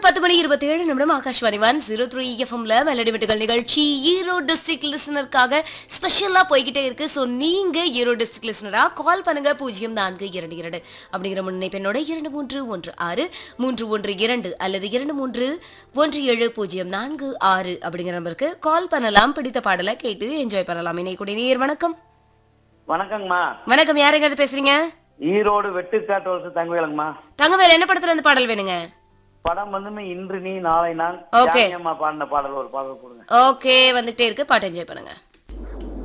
பத்து மணி இருபத்தி ஏழு நிமிடம் ஆகாஷ்வாணி ஒன் ஜீரோ த்ரீ எஃப்எம்ல மெலடி வெட்டுகள் நிகழ்ச்சி ஈரோடு டிஸ்ட்ரிக்ட் லிசனருக்காக ஸ்பெஷலா போய்கிட்டே இருக்கு ஸோ நீங்க ஈரோடு டிஸ்ட்ரிக்ட் லிசனரா கால் பண்ணுங்க பூஜ்ஜியம் நான்கு இரண்டு இரண்டு அப்படிங்கிற முன்னிப்பெண்ணோட இரண்டு மூன்று ஒன்று ஆறு மூன்று ஒன்று இரண்டு அல்லது இரண்டு மூன்று ஒன்று ஏழு பூஜ்ஜியம் நான்கு ஆறு அப்படிங்கிற நம்பருக்கு கால் பண்ணலாம் பிடித்த பாடலை கேட்டு என்ஜாய் பண்ணலாம் இணையக்கூடிய நேர் வணக்கம் வணக்கங்கம்மா வணக்கம் யாருங்க அது பேசுறீங்க ஈரோடு வெட்டுக்காட்டு வருஷம் தங்கவேலுங்கம்மா தங்கவேல் என்ன படத்துல இருந்து பாடல் வேணுங்க படம் வந்து இன்று நீ நாளை நான் Okay. அம்மா பாடின பாடல் ஒரு பாடல் கொடுங்க ஓகே வந்துட்டே இருக்கு பாட்டு என்ஜாய் பண்ணுங்க